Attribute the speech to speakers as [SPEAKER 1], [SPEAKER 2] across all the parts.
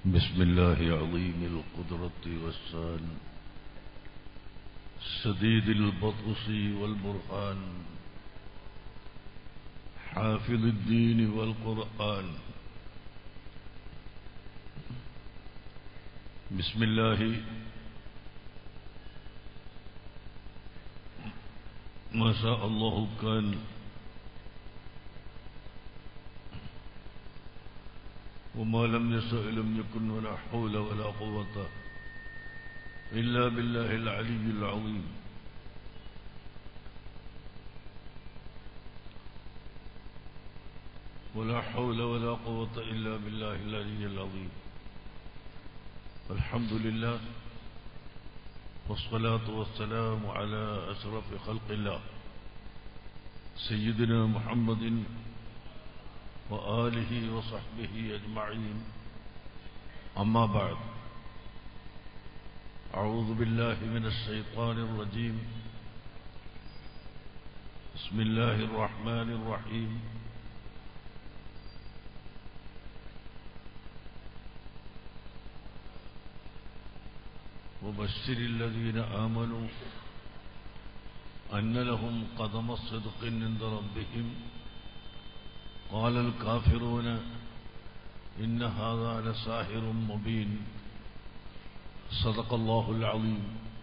[SPEAKER 1] بسم الله عظيم القدرة والسان شديد البطش والبرهان حافظ الدين والقرآن بسم الله ما شاء الله كان وما لم يشأ لم يكن ولا حول ولا قوة إلا بالله العلي العظيم ولا حول ولا قوة إلا بالله العلي العظيم الحمد لله والصلاة والسلام على أشرف خلق الله سيدنا محمد وآله وصحبه أجمعين أما بعد أعوذ بالله من الشيطان الرجيم بسم الله الرحمن الرحيم وبشر الذين آمنوا أن لهم قدم الصدق عند ربهم قال الكافرون إن هذا لساحر مبين صدق الله العظيم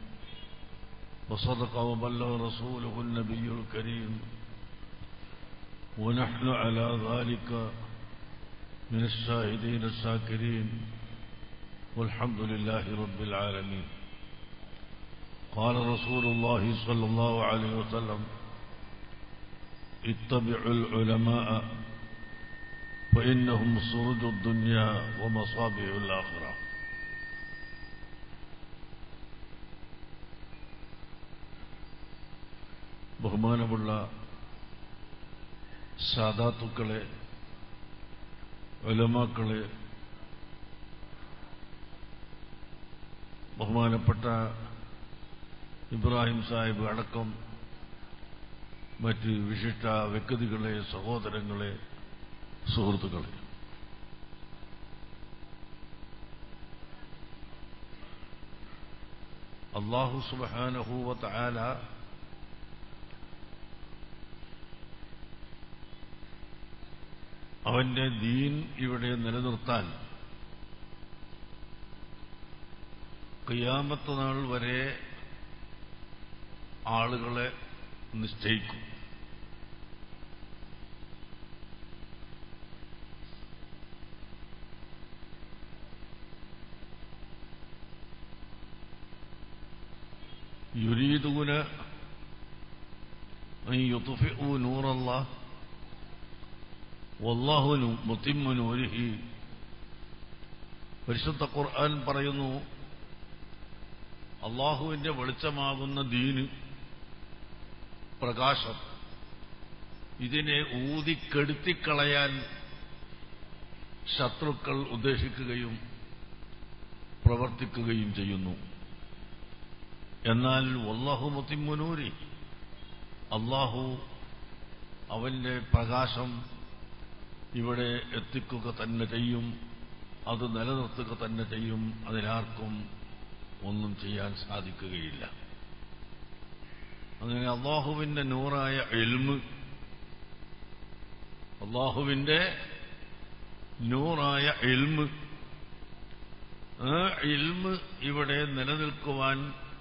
[SPEAKER 1] وصدق وبلغ رسوله النبي الكريم ونحن على ذلك من الشاهدين الشاكرين والحمد لله رب العالمين قال رسول الله صلى الله عليه وسلم اتبعوا العلماء فإنهم سرج الدنيا ومصابيح الآخرة ബഹുമാനമുള്ള സാധാത്തുക്കളെ ഒലമാക്കളെ ബഹുമാനപ്പെട്ട ഇബ്രാഹിം സാഹിബ് അടക്കം മറ്റ് വിശിഷ്ട വ്യക്തികളെ സഹോദരങ്ങളെ സുഹൃത്തുക്കളെ അള്ളാഹു സുബാനഹൂവത്ത് ആല അവന്റെ ദീൻ ഇവിടെ നിലനിർത്താൻ കയ്യാമത്ത നാൾ വരെ ആളുകളെ നിശ്ചയിക്കും يريدون أن يطفئوا نور الله والله متم نوره പരിശുദ്ധ ഖുർആൻ പറയുന്നു അള്ളാഹുവിന്റെ വെളിച്ചമാകുന്ന ദീന് പ്രകാശം ഇതിനെ ഊതിക്കെടുത്തിക്കളയാൻ ശത്രുക്കൾ ഉദ്ദേശിക്കുകയും പ്രവർത്തിക്കുകയും ചെയ്യുന്നു എന്നാൽ വല്ലാഹു മുത്തിമുനൂരി അള്ളാഹു അവന്റെ പ്രകാശം ഇവിടെ എത്തിക്കുക തന്നെ ചെയ്യും അത് നിലനിർത്തുക തന്നെ ചെയ്യും അതിനാർക്കും ഒന്നും ചെയ്യാൻ സാധിക്കുകയില്ല അങ്ങനെ അള്ളാഹുവിന്റെ നൂറായ എൽമ് അള്ളാഹുവിന്റെ നൂറായ എൽമ് ആ എൽമ് ഇവിടെ നിലനിൽക്കുവാൻ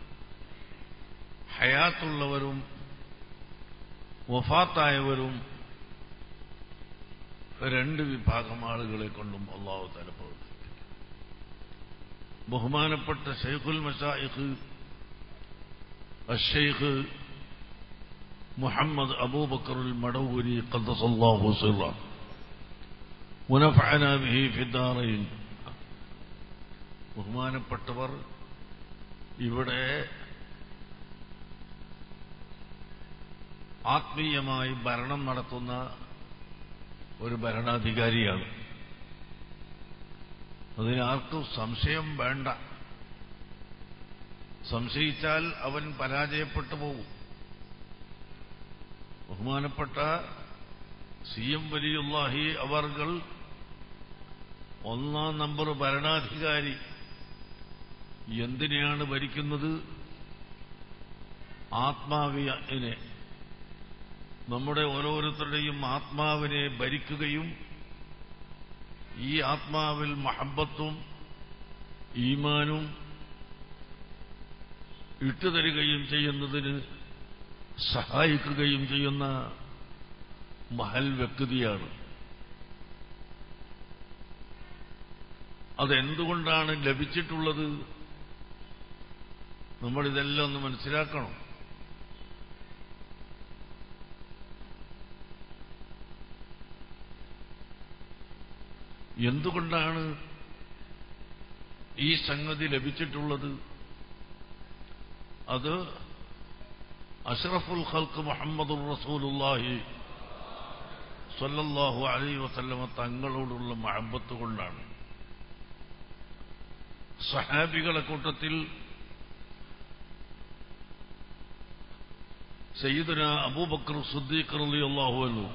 [SPEAKER 1] ഹയാത്തുള്ളവരും വഫാത്തായവരും രണ്ട് വിഭാഗം ആളുകളെ കൊണ്ടും അള്ളാഹു തല പ്രവർത്തിക്കും ബഹുമാനപ്പെട്ട ഷെയ്ഖുൽ മഷായിഖ് അഷെയ്ഖ് മുഹമ്മദ് അബൂബക്കറുൽ മടവൂരി ഖദ്ദസല്ലാഹു സിറ ونفعنا به في الدارين ബഹുമാനപ്പെട്ടവർ ഇവിടെ ആത്മീയമായി ഭരണം നടത്തുന്ന ഒരു ഭരണാധികാരിയാണ് അതിനാർക്കും സംശയം വേണ്ട സംശയിച്ചാൽ അവൻ പരാജയപ്പെട്ടു പോകും ബഹുമാനപ്പെട്ട സി എം വലിയുല്ലാഹി അവർകൾ ഒന്നാം നമ്പർ ഭരണാധികാരി എന്തിനെയാണ് ഭരിക്കുന്നത് ആത്മാവിനെ നമ്മുടെ ഓരോരുത്തരുടെയും ആത്മാവിനെ ഭരിക്കുകയും ഈ ആത്മാവിൽ മഹബത്തും ഈമാനും ഇട്ടുതരികയും ചെയ്യുന്നതിന് സഹായിക്കുകയും ചെയ്യുന്ന മഹൽ വ്യക്തിയാണ് അതെന്തുകൊണ്ടാണ് ലഭിച്ചിട്ടുള്ളത് നമ്മളിതെല്ലാം ഒന്ന് മനസ്സിലാക്കണം എന്തുകൊണ്ടാണ് ഈ സംഗതി ലഭിച്ചിട്ടുള്ളത് അത് അഷ്റഫുൽ ഖൽക്ക് മുഹമ്മദുർ റസൂലുല്ലാഹി സല്ലല്ലാഹു അലൈഹി വസല്ലമ തങ്ങളോടുള്ള മഹബത്ത് കൊണ്ടാണ് സഹാബികളെ കൂട്ടത്തിൽ സയ്യിദുന അബൂബക്കർ സുദ്ദീഖ് റളിയല്ലാഹു അൻഹു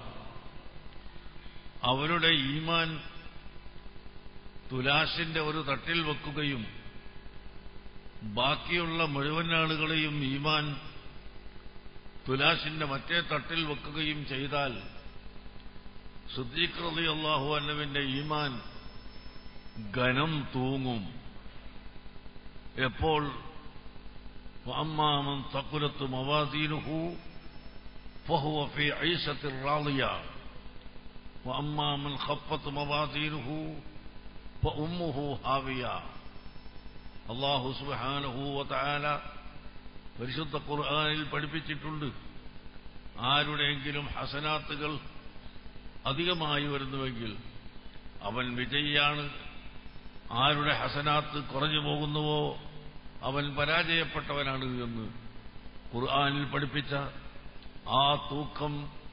[SPEAKER 1] അവരുടെ ഈമാൻ തുലാശിന്റെ ഒരു തട്ടിൽ വെക്കുകയും ബാക്കിയുള്ള മുഴുവൻ ആളുകളെയും ഈമാൻ തുലാശിന്റെ മറ്റേ തട്ടിൽ വെക്കുകയും ചെയ്താൽ സുദ്ദീഖ് റളി അള്ളാഹു അന്നവിന്റെ ഈമാൻ ഘനം തൂങ്ങും എപ്പോൾ അമ്മാമൻ തക്കുലത്ത് മവാദീനുഹു فهو في عيشة راضية وأما من خفت موازينه فأمه هاوية അള്ളാഹു സുബാനഹു വതാല പരിശുദ്ധ ഖുർആാനിൽ പഠിപ്പിച്ചിട്ടുണ്ട് ആരുടെയെങ്കിലും ഹസനാത്തുകൾ അധികമായി വരുന്നുവെങ്കിൽ അവൻ വിജയിയാണ് ആരുടെ ഹസനാത്ത് കുറഞ്ഞു പോകുന്നുവോ അവൻ പരാജയപ്പെട്ടവനാണ് എന്ന് ഖുർആാനിൽ പഠിപ്പിച്ച ആ തൂക്കം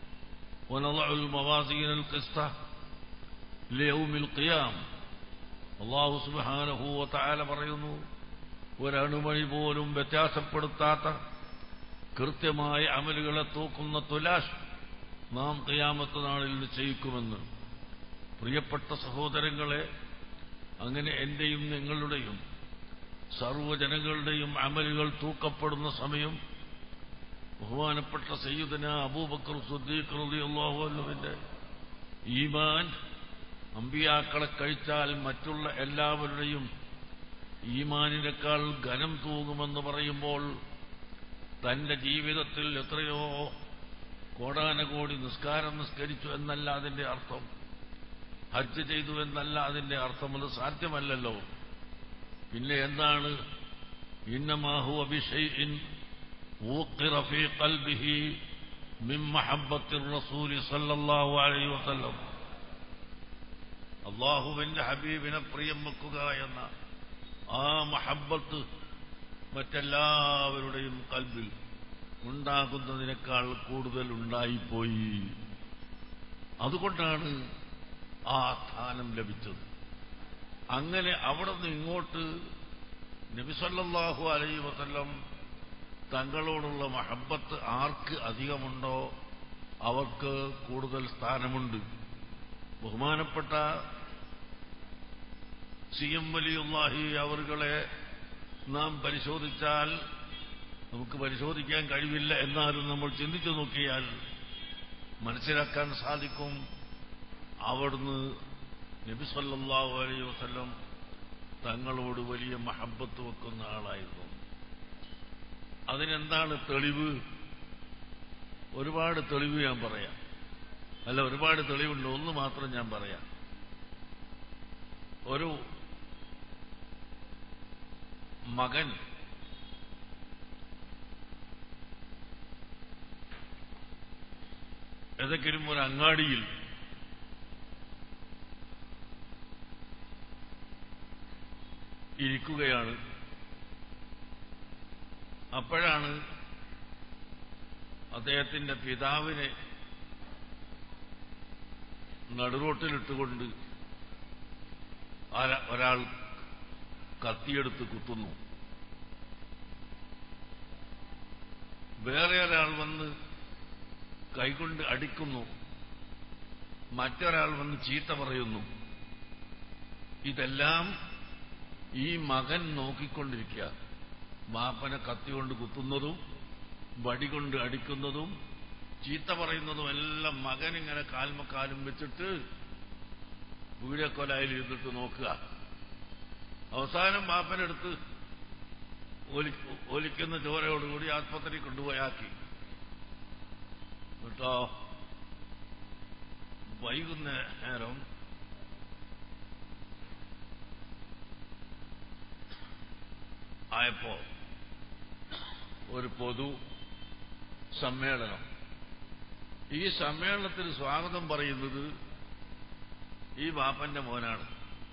[SPEAKER 1] അള്ളാഹു സുബാനഹൂവ താല പറയുന്നു ഒരണുമണി പോലും വ്യത്യാസപ്പെടുത്താത്ത കൃത്യമായ അമലുകളെ തൂക്കുന്ന തുലാഷ് നാം കയ്യാമത്ത നാളിൽ നിശ്ചയിക്കുമെന്ന് പ്രിയപ്പെട്ട സഹോദരങ്ങളെ അങ്ങനെ എന്റെയും നിങ്ങളുടെയും സർവ്വജനങ്ങളുടെയും അമലുകൾ തൂക്കപ്പെടുന്ന സമയം ബഹുമാനപ്പെട്ട സയ്യിദന അബൂബക്കർ സുദ്ദീഖ് റളിയല്ലാഹു അൻഹുവിന്റെ ഈമാൻ അമ്പിയാക്കളെ കഴിച്ചാൽ മറ്റുള്ള എല്ലാവരുടെയും ഈമാനിനേക്കാൾ ഘനം തൂങ്ങുമെന്ന് പറയുമ്പോൾ തന്റെ ജീവിതത്തിൽ എത്രയോ കോടാനകോടി നിസ്കാരം നിസ്കരിച്ചു എന്നല്ല അതിന്റെ അർത്ഥം ഹജ്ജ് ചെയ്തു എന്നല്ല അതിന്റെ അർത്ഥം അത് സാധ്യമല്ലല്ലോ പിന്നെ എന്താണ് ഇന്നമാഹു അഭിഷയിൻ ഊക്കിറ ഫീ ഖൽബിഹി മിൻ മഹബ്ബത്തിർ റസൂലി സല്ലല്ലാഹു അലൈഹി വസല്ലം അള്ളാഹുവിന്റെ ഹബീബിനെ പ്രിയം വെക്കുക എന്ന ആ മഹബത്ത് മറ്റെല്ലാവരുടെയും കൽബിൽ ഉണ്ടാകുന്നതിനേക്കാൾ കൂടുതൽ ഉണ്ടായിപ്പോയി അതുകൊണ്ടാണ് ആ സ്ഥാനം ലഭിച്ചത് അങ്ങനെ അവിടെ നിന്ന് ഇങ്ങോട്ട് നബിസല്ലാഹു അലൈ വസല്ലം തങ്ങളോടുള്ള മഹബത്ത് ആർക്ക് അധികമുണ്ടോ അവർക്ക് കൂടുതൽ സ്ഥാനമുണ്ട് ബഹുമാനപ്പെട്ട സി എം വലിയുല്ലാഹി അവറുകളെ നാം പരിശോധിച്ചാൽ നമുക്ക് പരിശോധിക്കാൻ കഴിവില്ല എന്നാലും നമ്മൾ ചിന്തിച്ചു നോക്കിയാൽ മനസ്സിലാക്കാൻ സാധിക്കും അവിടുന്ന് നബി സല്ലല്ലാഹു അലൈഹി വസല്ലം തങ്ങളോട് വലിയ മഹബത്ത് വെക്കുന്ന ആളായിരുന്നു അതിനെന്താണ് തെളിവ് ഒരുപാട് തെളിവ് ഞാൻ പറയാം അല്ല ഒരുപാട് തെളിവുണ്ട് ഒന്ന് മാത്രം ഞാൻ പറയാം ഒരു മകൻ ഏതെങ്കിലും ഒരു അങ്ങാടിയിൽ ഇരിക്കുകയാണ് അപ്പോഴാണ് അദ്ദേഹത്തിന്റെ പിതാവിനെ നടുറോട്ടിലിട്ടുകൊണ്ട് ആര- ഒരാൾ കത്തിയെടുത്ത് കുത്തുന്നു വേറെ ഒരാൾ വന്ന് കൈകൊണ്ട് അടിക്കുന്നു മറ്റൊരാൾ വന്ന് ചീത്ത പറയുന്നു ഇതെല്ലാം ഈ മകൻ നോക്കിക്കൊണ്ടിരിക്കുക ബാപ്പനെ കത്തി കൊണ്ട് കുത്തുന്നതും വടി കൊണ്ട് അടിക്കുന്നതും ചീത്ത പറയുന്നതും എല്ലാം മകൻ ഇങ്ങനെ കാൽമക്കാലും വെച്ചിട്ട് വീഴക്കൊലായിൽ ഇരുന്നിട്ട് നോക്കുക അവസാനം ബാപ്പനെടുത്ത് ഒലി- ഒലിക്കുന്ന ചോരയോടുകൂടി ആസ്പത്രി കൊണ്ടുപോയാക്കി കേട്ടോ വൈകുന്നേരം ആയപ്പോ ഒരു പൊതു സമ്മേളനം ഈ സമ്മേളനത്തിന് സ്വാഗതം പറയുന്നത് ഈ ബാപ്പന്റെ മോനാണ്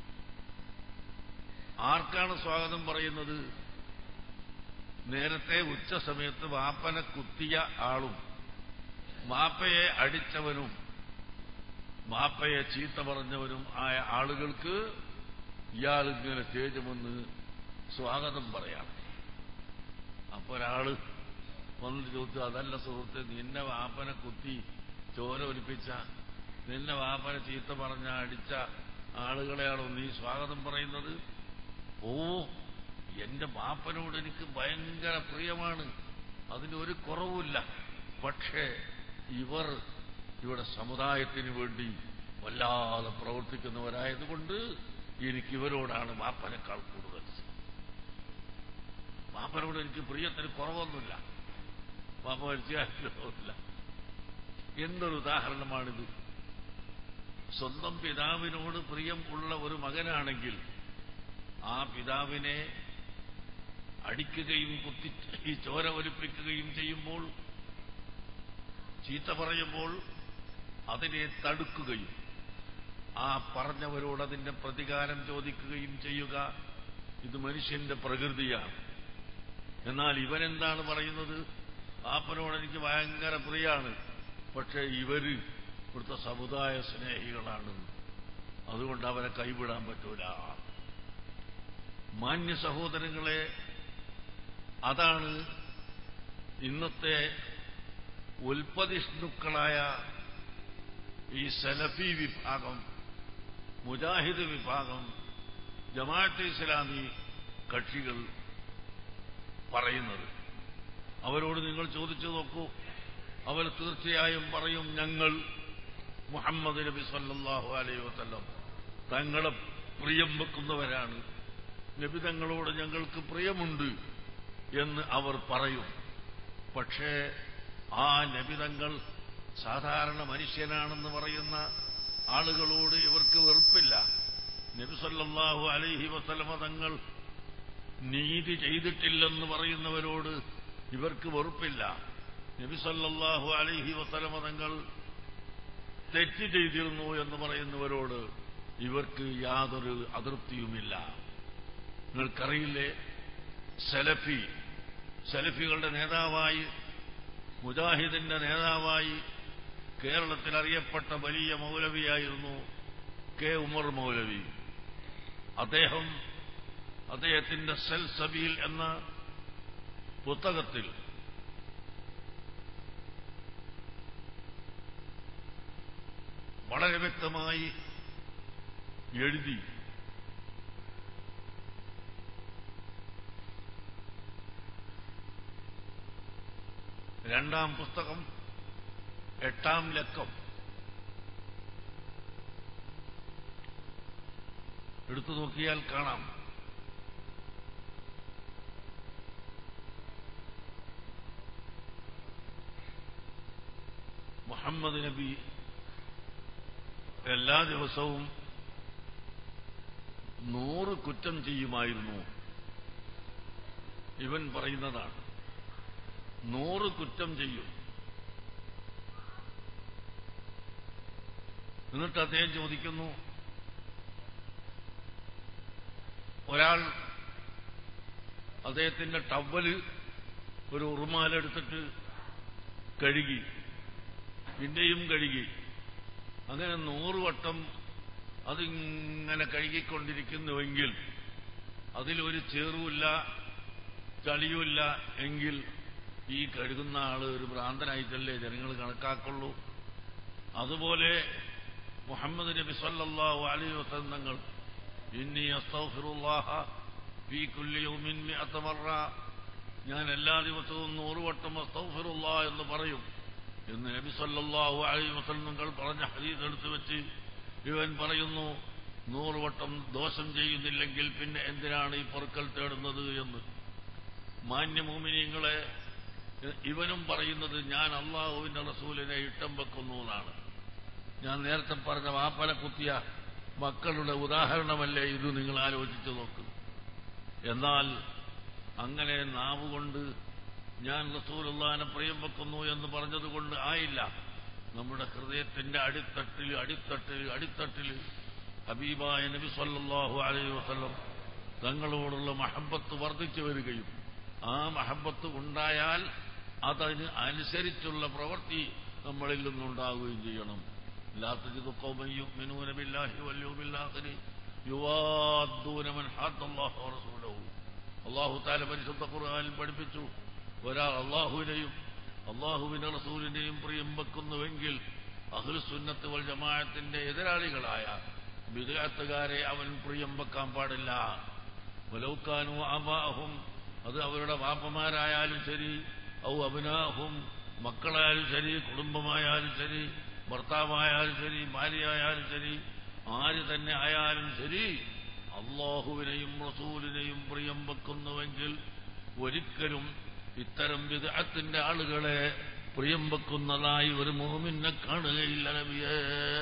[SPEAKER 1] ആർക്കാണ് സ്വാഗതം പറയുന്നത് നേരത്തെ ഉച്ച സമയത്ത് വാപ്പനെ കുത്തിയ ആളും വാപ്പയെ അടിച്ചവനും വാപ്പയെ ചീത്ത പറഞ്ഞവനും ആയ ആളുകൾക്ക് ഇയാൾ ഇങ്ങനെ സ്റ്റേജുമെന്ന് സ്വാഗതം പറയാം അപ്പൊ ഒരാള് വന്ന് ചോദിച്ചു അതല്ല സുഹൃത്ത് നിന്നെ വാപ്പനെ കുത്തി ചോര ഒലിപ്പിച്ച നിന്നെ വാപ്പനെ ചീത്ത പറഞ്ഞ അടിച്ച ആളുകളെയാണോ നീ സ്വാഗതം പറയുന്നത് ഓ എന്റെ ബാപ്പനോട് എനിക്ക് ഭയങ്കര പ്രിയമാണ് അതിന് ഒരു കുറവുമില്ല പക്ഷേ ഇവർ ഇവിടെ സമുദായത്തിന് വേണ്ടി വല്ലാതെ പ്രവർത്തിക്കുന്നവരായതുകൊണ്ട് എനിക്ക് ഇവരോടാണ് ബാപ്പനേക്കാൾ കൂടുതൽ ബാപ്പനോട് എനിക്ക് പ്രിയത്തിന് കുറവൊന്നുമില്ല ബാപ്പ മരിച്ചില്ല എന്നൊരു ഉദാഹരണമാണിത് സ്വന്തം പിതാവിനോട് പ്രിയം ഉള്ള ഒരു മകനാണെങ്കിൽ ആ പിതാവിനെ അടിക്കുകയും കുത്തി ഈ ചോര ഒലിപ്പിക്കുകയും ചെയ്യുമ്പോൾ ചീത്ത പറയുമ്പോൾ അതിനെ തടുക്കുകയും ആ പറഞ്ഞവരോട് അതിന്റെ പ്രതികാരം ചോദിക്കുകയും ചെയ്യുക ഇത് മനുഷ്യന്റെ പ്രകൃതിയാണ് എന്നാൽ ഇവനെന്താണ് പറയുന്നത് പാപ്പനോട് എനിക്ക് ഭയങ്കര പ്രിയാണ് പക്ഷേ ഇവര് ഇവിടുത്തെ സമുദായ സ്നേഹികളാണ് അതുകൊണ്ട് അവരെ കൈവിടാൻ പറ്റൂല മാന്യ സഹോദരങ്ങളെ അതാണ് ഇന്നത്തെ ഉൽപ്പതിഷ്ണുക്കളായ ഈ സലഫി വിഭാഗം മുജാഹിദ് വിഭാഗം ജമാഅത്ത് ഇസ്ലാമി കക്ഷികൾ പറയുന്നത് അവരോട് നിങ്ങൾ ചോദിച്ചു നോക്കൂ അവർ തീർച്ചയായും പറയും ഞങ്ങൾ മുഹമ്മദ് നബി സല്ലല്ലാഹു അലൈഹി വസല്ലം തങ്ങളെ പ്രിയം വെക്കുന്നവരാണ് നബി തങ്ങളോട് ഞങ്ങൾക്ക് പ്രിയമുണ്ട് എന്ന് അവർ പറയും പക്ഷേ ആ നബിതങ്ങൾ സാധാരണ മനുഷ്യനാണെന്ന് പറയുന്ന ആളുകളോട് ഇവർക്ക് വെറുപ്പില്ല നബി സല്ലല്ലാഹു അലൈഹി വസല്ലമ തങ്ങൾ നീതി ചെയ്തിട്ടില്ലെന്ന് പറയുന്നവരോട് ഇവർക്ക് വെറുപ്പില്ല നബി സല്ലല്ലാഹു അലൈഹി വസല്ലമ തങ്ങൾ തെറ്റ് ചെയ്തിരുന്നു എന്ന് പറയുന്നവരോട് ഇവർക്ക് യാതൊരു അതൃപ്തിയുമില്ല നിങ്ങൾക്കറിയില്ലേ സലഫി സലഫികളുടെ നേതാവായി മുജാഹിദിന്റെ നേതാവായി കേരളത്തിൽ അറിയപ്പെട്ട വലിയ മൗലവിയായിരുന്നു കെ ഉമർ മൗലവി അദ്ദേഹം അദ്ദേഹത്തിന്റെ സെൽ സബീൽ എന്ന പുസ്തകത്തിൽ വളരെ വ്യക്തമായി എഴുതി രണ്ടാം പുസ്തകം എട്ടാം ലക്കം എടുത്തു നോക്കിയാൽ കാണാം മുഹമ്മദ് നബി എല്ലാ ദിവസവും നൂറ് കുറ്റം ചെയ്യുമായിരുന്നു ഇവൻ പറയുന്നതാണ് നൂറ് കുറ്റം ചെയ്യും എന്നിട്ട് അദ്ദേഹം ചോദിക്കുന്നു ഒരാൾ അദ്ദേഹത്തിന്റെ ടവല് ഒരു ഉറുമാലെടുത്തിട്ട് കഴുകി പിന്നെയും കഴുകി അങ്ങനെ നൂറ് വട്ടം അതിങ്ങനെ കഴുകിക്കൊണ്ടിരിക്കുന്നുവെങ്കിൽ അതിലൊരു ചേറുമില്ല ചളിയുമില്ല എങ്കിൽ ഈ കഴുകുന്ന ആള് ഒരു ഭ്രാന്തനായിട്ടല്ലേ ജനങ്ങൾ കണക്കാക്കുള്ളൂ അതുപോലെ മുഹമ്മദ് നബി സല്ലല്ലാഹു അലൈഹി വസല്ലം തങ്ങൾ ഇന്നി അസ്തഗ്ഫിറുല്ലാഹ ഫീ കുല്ലി യൗമിൻ മിഅത മറ ഞാൻ എല്ലാ ദിവസവും നൂറ് വട്ടം അസ്തഗ്ഫിറുല്ല എന്ന് പറയും എന്ന് നബി സല്ലല്ലാഹു അലൈഹി വസല്ലങ്ങൾ പറഞ്ഞ ഹദീസ് എടുത്തു വെച്ച് ഇവൻ പറയുന്നു നൂറ് വട്ടം ദോഷം ചെയ്യുന്നില്ലെങ്കിൽ പിന്നെ എന്തിനാണ് ഈ പൊറുക്കൽ തേടുന്നത് എന്ന് മാന്യമൂമിനിയങ്ങളെ ഇവനും പറയുന്നത് ഞാൻ അള്ളാഹുവിന്റെ റസൂലിനെ ഇട്ടം വെക്കുന്നു എന്നാണ് ഞാൻ നേരത്തെ പറഞ്ഞ വാപ്പല കുത്തിയ മക്കളുടെ ഉദാഹരണമല്ലേ ഇത് നിങ്ങൾ ആലോചിച്ചു നോക്ക് എന്നാൽ അങ്ങനെ നാവ് കൊണ്ട് ഞാൻ റസൂലുള്ളാനെ പ്രിയം വെക്കുന്നു എന്ന് പറഞ്ഞതുകൊണ്ട് ആയില്ല നമ്മുടെ ഹൃദയത്തിന്റെ അടിത്തട്ടിൽ അടിത്തട്ടിൽ അടിത്തട്ടിൽ ഹബീബായ നബി സല്ലല്ലാഹു അലൈഹി വസല്ലം തങ്ങളോടുള്ള മഹബത്ത് വർദ്ധിച്ചു വരികയും ആ മഹബത്ത് ഉണ്ടായാൽ അതിന് അനുസരിച്ചുള്ള പ്രവൃത്തി നമ്മളിൽ നിന്നുണ്ടാവുകയും ചെയ്യണം لا تجد قوما يؤمنون بالله واليوم الآخر يوادون من حاد الله ورسوله അള്ളാഹു താല പരിശുദ്ധ ഖുർആനിൽ പഠിപ്പിച്ചു ഒരാൾ അള്ളാഹുവിനെയും അള്ളാഹുവിന്റെ റസൂലിനെയും പ്രിയം വെക്കുന്നുവെങ്കിൽ അഹ്ലുസുന്നത്ത് വൽ ജമാഅത്തിന്റെ എതിരാളികളായ വിദഗ്ധക്കാരെ അവൻ പ്രിയം വെക്കാൻ പാടില്ല വലൗക്കാനു ആബാഹും അത് അവരുടെ വാപ്പമാരായാലും ശരി ഔ അഭിനാഹും മക്കളായാലും ശരി കുടുംബമായാലും ശരി ഭർത്താവായാലും ശരി ഭാര്യയായാലും ശരി ആര് തന്നെ ആയാലും ശരി അള്ളാഹുവിനെയും റസൂലിനെയും പ്രിയം വെക്കുന്നുവെങ്കിൽ ഒരിക്കലും ഇത്തരം വിദഗ്ധത്തിന്റെ ആളുകളെ പ്രിയം വെക്കുന്നതായി ഒരു മോമിനെ കാണുകയില്ല നബിയേ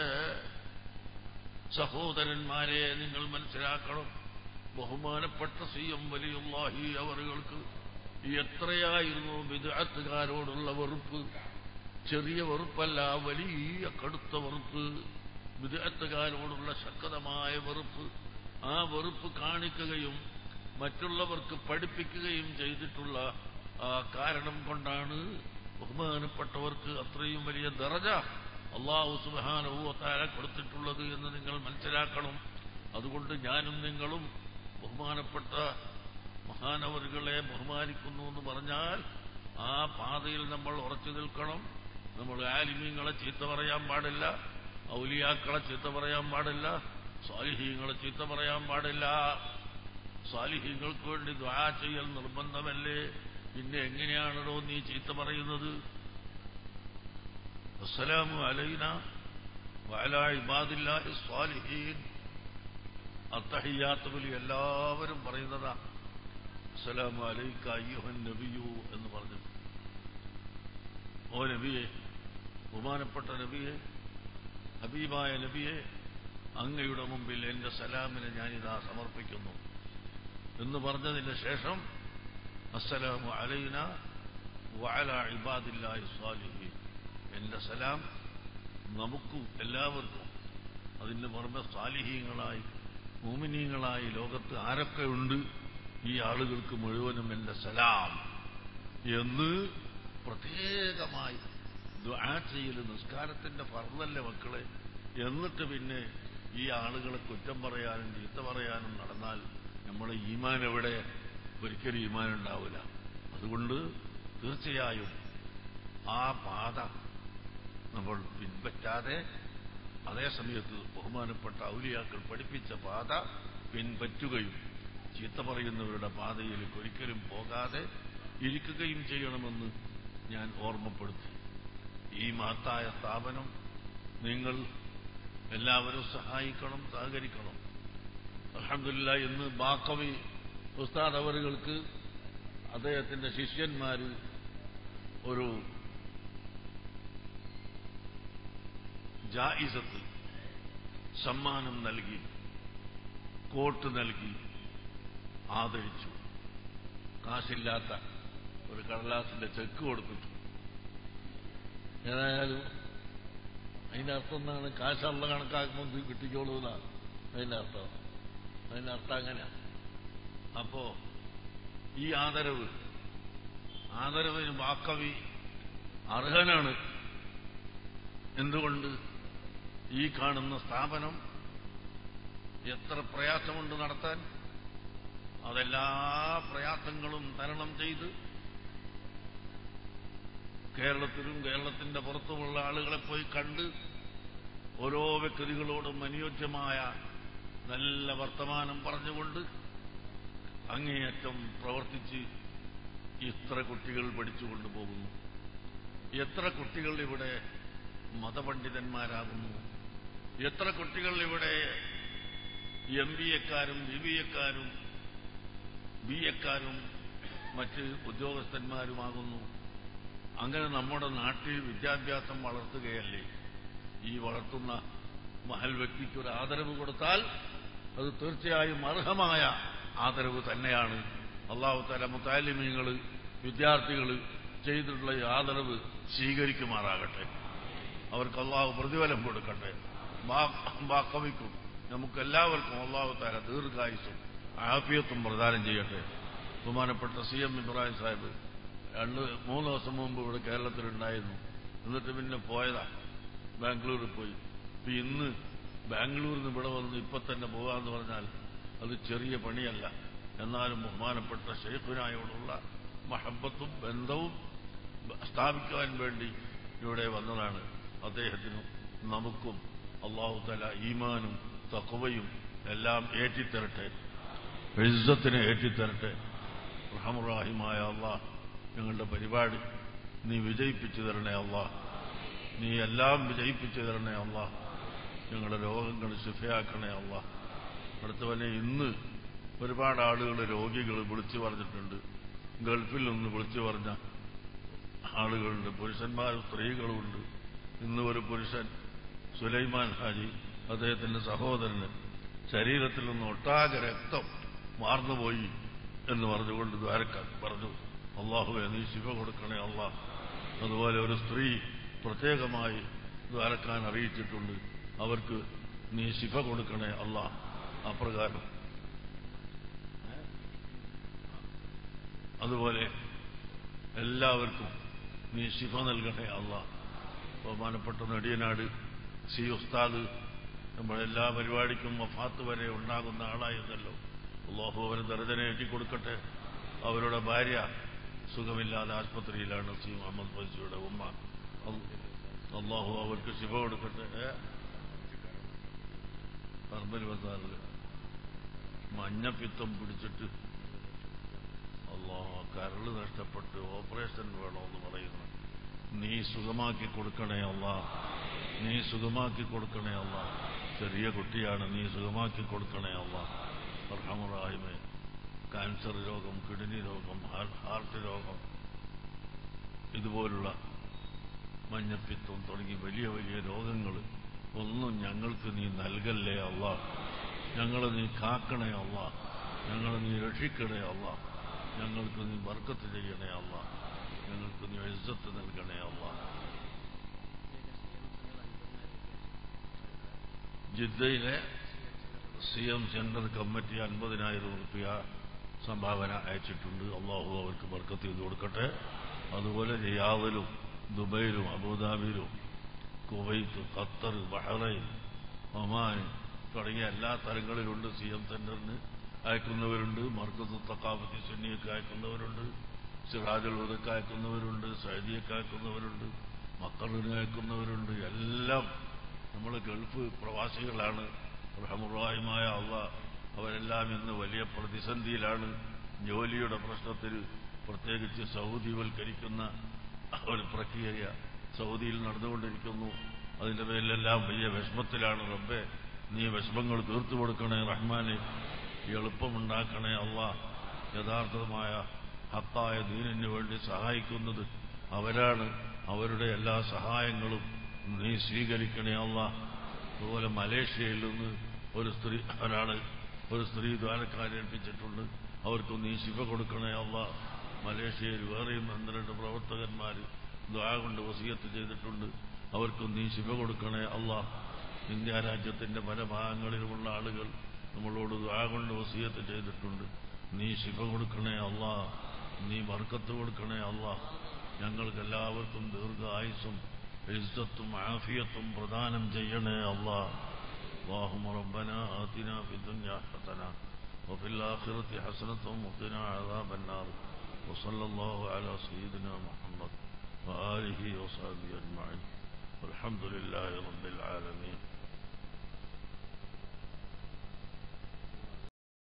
[SPEAKER 1] സഹോദരന്മാരെ നിങ്ങൾ മനസ്സിലാക്കണം ബഹുമാനപ്പെട്ട സി എം വലിയുള്ളാഹി അവറുകൾക്ക് എത്രയായിരുന്നു വിദഗ്ധക്കാരോടുള്ള വെറുപ്പ് ചെറിയ വെറുപ്പല്ല വലിയ കടുത്ത വെറുപ്പ് വിദഗ്ധക്കാരോടുള്ള ശക്തമായ വെറുപ്പ് ആ വെറുപ്പ് കാണിക്കുകയും മറ്റുള്ളവർക്ക് പഠിപ്പിക്കുകയും ചെയ്തിട്ടുള്ള ആ കാരണം കൊണ്ടാണ് ബഹുമാനപ്പെട്ടവർക്ക് അത്രയും വലിയ ദറജ അള്ളാഹു സുബാനവുത്താര കൊടുത്തിട്ടുള്ളത് എന്ന് നിങ്ങൾ മനസ്സിലാക്കണം അതുകൊണ്ട് ഞാനും നിങ്ങളും ബഹുമാനപ്പെട്ട മഹാനവറുകളെ ബഹുമാനിക്കുന്നു എന്ന് പറഞ്ഞാൽ ആ പാതയിൽ നമ്മൾ ഉറച്ചു നിൽക്കണം നമ്മൾ ആലിമീങ്ങളെ ചീത്ത പറയാൻ പാടില്ല ഔലിയാക്കളെ ചീത്ത പറയാൻ പാടില്ല സ്വാലിഹീങ്ങളെ ചീത്ത പറയാൻ പാടില്ല സ്വാലിഹീങ്ങൾക്ക് വേണ്ടി ദ്വാ ചെയ്യൽ നിർബന്ധമല്ലേ പിന്നെ എങ്ങനെയാണല്ലോ നീ ചീത്ത പറയുന്നത് അസ്സലാമു അലൈന വഅല ഇബാദില്ലാഹി സ്വാലിഹീൻ അത്തഹിയാത്തുബിൽ എല്ലാവരും പറയുന്നതാ അസ്സലാമു അലൈക അയ്യുഹൻ നബിയു എന്ന് പറഞ്ഞു ഓ നബിയെ ബഹുമാനപ്പെട്ട നബിയെ ഹബീബായ നബിയെ അങ്ങയുടെ മുമ്പിൽ എന്റെ സലാമിനെ ഞാനിതാ സമർപ്പിക്കുന്നു എന്ന് പറഞ്ഞതിന് ശേഷം അസ്സലാമു അലൈന വഅല ഇബാദില്ലാഹി സ്വാലിഹീൻ എന്റെ സലാം നമുക്കും എല്ലാവർക്കും അതിന് പുറമെ സാലിഹീങ്ങളായി മൂമിനീങ്ങളായി ലോകത്ത് ആരൊക്കെ ഉണ്ട് ഈ ആളുകൾക്ക് മുഴുവനും എന്റെ സലാം എന്ന് പ്രത്യേകമായി ദുആ ചെയ്യൽ നിസ്കാരത്തിന്റെ ഫർദല്ലേ മക്കളെ എന്നിട്ട് പിന്നെ ഈ ആളുകളെ കുറ്റം പറയാനും ചീത്ത പറയാനും നടന്നാൽ നമ്മളെ ഈമാൻ എവിടെ ഒരിക്കലും ഈമാൻ ഉണ്ടാവില്ല അതുകൊണ്ട് തീർച്ചയായും ആ പാത നമ്മൾ പിൻപറ്റാതെ അതേ സമയത്ത് ബഹുമാനപ്പെട്ട ഔലിയാക്കൾ പഠിപ്പിച്ച പാത പിൻപറ്റുകയും ചീത്ത പറയുന്നവരുടെ പാതയിൽ ഒരിക്കലും പോകാതെ ഇരിക്കുകയും ചെയ്യണമെന്ന് ഞാൻ ഓർമ്മപ്പെടുത്തി ഈ മഹത്തായ സ്ഥാപനം നിങ്ങൾ എല്ലാവരും സഹായിക്കണം സഹകരിക്കണം അലഹമില്ല ഇന്ന് ബാക്കവി ഉസ്താദ് അവറുകൾക്ക് അദ്ദേഹത്തിന്റെ ശിഷ്യന്മാര് ഒരു ജായിസത്ത് സമ്മാനം നൽകി കോട്ട് നൽകി ആദരിച്ചു കാശില്ലാത്ത ഒരു കടലാസിന്റെ ചെക്ക് കൊടുത്തിട്ടു ഏതായാലും അതിന്റെ അർത്ഥം എന്താണ് കാശുള്ള കണക്കാക്കുമ്പോൾ കിട്ടിക്കോളൂന്നാണ് അതിന്റെ അർത്ഥം അതിന്റെ അർത്ഥം അങ്ങനെ അപ്പോ ഈ ആദരവ് ആദരവിന് വാക്കവി അർഹനാണ് എന്തുകൊണ്ട് ഈ കാണുന്ന സ്ഥാപനം എത്ര പ്രയാസമുണ്ട് നടത്താൻ അതെല്ലാ പ്രയാസങ്ങളും തരണം ചെയ്ത് കേരളത്തിലും കേരളത്തിന്റെ പുറത്തുമുള്ള ആളുകളെ പോയി കണ്ട് ഓരോ വ്യക്തികളോടും അനുയോജ്യമായ നല്ല വർത്തമാനം പറഞ്ഞുകൊണ്ട് അങ്ങേയറ്റം പ്രവർത്തിച്ച് ഇത്ര കുട്ടികൾ പഠിച്ചുകൊണ്ട് പോകുന്നു എത്ര കുട്ടികൾ ഇവിടെ മതപണ്ഡിതന്മാരാകുന്നു എത്ര കുട്ടികൾ ഇവിടെ എം ബി എക്കാരും ബി ബി എക്കാരും ബി എക്കാരും മറ്റ് ഉദ്യോഗസ്ഥന്മാരുമാകുന്നു അങ്ങനെ നമ്മുടെ നാട്ടിൽ വിദ്യാഭ്യാസം വളർത്തുകയല്ലേ ഈ വളർത്തുന്ന മഹൽ വ്യക്തിക്ക് ഒരു ആദരവ് കൊടുത്താൽ അത് തീർച്ചയായും അർഹമായ ആദരവ് തന്നെയാണ് അള്ളാഹു തല മുത്താലിമീങ്ങൾ വിദ്യാർത്ഥികൾ ചെയ്തിട്ടുള്ള ഈ ആദരവ് സ്വീകരിക്കുമാറാകട്ടെ അവർക്ക് അള്ളാഹു പ്രതിഫലം കൊടുക്കട്ടെ ബാക്കവിക്കും നമുക്കെല്ലാവർക്കും അള്ളാഹു താര ദീർഘായുസും ആഫിയത്തും പ്രദാനം ചെയ്യട്ടെ ബഹുമാനപ്പെട്ട സി എം ഇബ്രാഹിം സാഹിബ് രണ്ട് മൂന്ന് ദിവസം മുമ്പ് ഇവിടെ കേരളത്തിലുണ്ടായിരുന്നു എന്നിട്ട് പിന്നെ പോയതാ ബാംഗ്ലൂരിൽ പോയി ഇപ്പൊ ഇന്ന് ബാംഗ്ലൂരിൽ നിന്ന് ഇവിടെ വന്ന് ഇപ്പൊ തന്നെ പോകാന്ന് പറഞ്ഞാൽ അത് ചെറിയ പണിയല്ല എന്നാലും ബഹുമാനപ്പെട്ട ഷെയ്ഖുനായോടുള്ള മഹബത്തും ബന്ധവും സ്ഥാപിക്കാൻ വേണ്ടി ഇവിടെ വന്നതാണ് അദ്ദേഹത്തിനും നമുക്കും അള്ളാഹു തല ഈമാനും തക്കുവയും എല്ലാം ഏറ്റിത്തരട്ടെ ഇസ്സത്തിനെ ഏറ്റിത്തരട്ടെ റഹമുറാഹിമായ അള്ളാഹ് ഞങ്ങളുടെ പരിപാടി നീ വിജയിപ്പിച്ചു തരണേ അള്ളാഹ് നീ എല്ലാം വിജയിപ്പിച്ചു തരണേ അള്ളാഹ് ഞങ്ങളുടെ രോഗങ്ങൾ ശുഭയാക്കണേ അള്ളാഹ് അടുത്തവനെ ഇന്ന് ഒരുപാട് ആളുകൾ രോഗികൾ വിളിച്ചു പറഞ്ഞിട്ടുണ്ട് ഗൾഫിൽ നിന്ന് വിളിച്ചു പറഞ്ഞ ആളുകളുണ്ട് പുരുഷന്മാരും സ്ത്രീകളുമുണ്ട് ഇന്ന് ഒരു പുരുഷൻ സുലൈമാൻ ഹാജി അദ്ദേഹത്തിന്റെ സഹോദരന് ശരീരത്തിൽ നിന്ന് ഒട്ടാകെ രക്തം മാർന്നുപോയി എന്ന് പറഞ്ഞുകൊണ്ട് ദ്വാരക്കാൻ പറഞ്ഞു അള്ളാഹുവെ നീ ശിവ കൊടുക്കണേ അള്ളാഹ് അതുപോലെ ഒരു സ്ത്രീ പ്രത്യേകമായി ദ്വാരക്കാൻ അറിയിച്ചിട്ടുണ്ട് അവർക്ക് നീ ശിഫ കൊടുക്കണേ അള്ളാഹ് അപ്രകാരം അതുപോലെ എല്ലാവർക്കും നീ ശിഫ നൽകണേ അള്ളാഹ് ബഹുമാനപ്പെട്ട നെടിയനാട് സി ഉസ്താദ് നമ്മളെല്ലാ പരിപാടിക്കും വഫാത്ത് വരെ ഉണ്ടാകുന്ന ആളായിരുന്നല്ലോ അള്ളാഹു അവന് ദർജന കൊടുക്കട്ടെ അവരുടെ ഭാര്യ സുഖമില്ലാതെ ആശുപത്രിയിലാണ് സി മുഹമ്മദ് ഫൈസിയുടെ ഉമ്മ അള്ളാഹു അവർക്ക് ശിവ കൊടുക്കട്ടെ പറമ്പൽ വന്നാല് മഞ്ഞപ്പിത്തം പിടിച്ചിട്ട് അള്ളാഹു കരള് നഷ്ടപ്പെട്ട് ഓപ്പറേഷൻ വേണമെന്ന് പറയുന്നു നീ സുഖമാക്കി കൊടുക്കണേ അല്ല നീ സുഖമാക്കി കൊടുക്കണേ അല്ല ചെറിയ കുട്ടിയാണ് നീ സുഖമാക്കി കൊടുക്കണേ അല്ല റഹമുറായ്മേ ക്യാൻസർ രോഗം കിഡ്നി രോഗം ഹാർട്ട് രോഗം ഇതുപോലുള്ള മഞ്ഞപ്പിത്തം തുടങ്ങി വലിയ വലിയ രോഗങ്ങൾ ഒന്നും ഞങ്ങൾക്ക് നീ നൽകല്ലേ അല്ല ഞങ്ങളെ നീ കാക്കണേ അല്ല ഞങ്ങളെ നീ രക്ഷിക്കണേ അല്ല ഞങ്ങൾക്ക് നീ ബർക്കത്ത് ചെയ്യണേ അല്ല ഞങ്ങൾക്ക് നീ എഴുത്ത് നൽകണേ അല്ല ജിദ്ദയിലെ സി എം സെന്റർ കമ്മിറ്റി അൻപതിനായിരം റുപ്യ സംഭാവന അയച്ചിട്ടുണ്ട് അള്ളാഹു അവർക്ക് ബർക്കത്ത് ചെയ്ത് കൊടുക്കട്ടെ അതുപോലെ റിയാദിലും ദുബൈയിലും അബുദാബിയിലും കുവൈത്ത് ഖത്തർ ബഹ്റൈൻ ഒമാൻ തുടങ്ങിയ എല്ലാ തലങ്ങളിലുണ്ട് സി എം സെന്ററിന് അയക്കുന്നവരുണ്ട് മർക്കത്ത് തക്കാപത്തി സുന്നിയൊക്കെ അയക്കുന്നവരുണ്ട് സിറാജുൽ ഉദക്ക് അയക്കുന്നവരുണ്ട് സൈദിയൊക്കെ അയക്കുന്നവരുണ്ട് മക്കളിന് അയക്കുന്നവരുണ്ട് എല്ലാം നമ്മൾ ഗൾഫ് പ്രവാസികളാണ് റഹമുറായുമായ അള്ള അവരെല്ലാം ഇന്ന് വലിയ പ്രതിസന്ധിയിലാണ് ജോലിയുടെ പ്രശ്നത്തിൽ പ്രത്യേകിച്ച് സൗദിവൽക്കരിക്കുന്ന ഒരു പ്രക്രിയ സൗദിയിൽ നടന്നുകൊണ്ടിരിക്കുന്നു അതിന്റെ പേരിലെല്ലാം വലിയ വിഷമത്തിലാണ് റബ്ബെ നീ വിഷമങ്ങൾ തീർത്തു കൊടുക്കണേ റഹ്മാനെ എളുപ്പമുണ്ടാക്കണേ അല്ല യഥാർത്ഥമായ ഹത്തായ ദീനിന് വേണ്ടി സഹായിക്കുന്നത് അവരാണ് അവരുടെ എല്ലാ സഹായങ്ങളും നീ സ്വീകരിക്കണേ അല്ല അതുപോലെ മലേഷ്യയിൽ നിന്ന് ഒരു സ്ത്രീ ഒരാള് ഒരു സ്ത്രീ ദ്വാരക്കാരേൽപ്പിച്ചിട്ടുണ്ട് അവർക്ക് നീ ശിവ കൊടുക്കണേ അല്ല മലേഷ്യയിൽ വേറെയും ഒന്ന് രണ്ട് പ്രവർത്തകന്മാർ ദ്വാ കൊണ്ട് വസീയത്ത് ചെയ്തിട്ടുണ്ട് അവർക്കും നീ ശിവ കൊടുക്കണേ അല്ല ഇന്ത്യ രാജ്യത്തിന്റെ പല ഭാഗങ്ങളിലുമുള്ള ആളുകൾ നമ്മളോട് ദ്വാ കൊണ്ട് വസീയത്ത് ചെയ്തിട്ടുണ്ട് നീ ശിവ കൊടുക്കണേ അല്ല നീ ബർക്കത്ത് കൊടുക്കണേ അല്ല ഞങ്ങൾക്ക് എല്ലാവർക്കും ദീർഘായുസും ഇസ്സത്തും ആഫിയത്തും പ്രദാനം ചെയ്യണേ അല്ലാ اللهم ربنا آتنا في الدنيا حسنة وفي الآخرة حسنة وقنا عذاب النار وصلى الله على سيدنا محمد وآله وصحبه أجمعين والحمد لله رب العالمين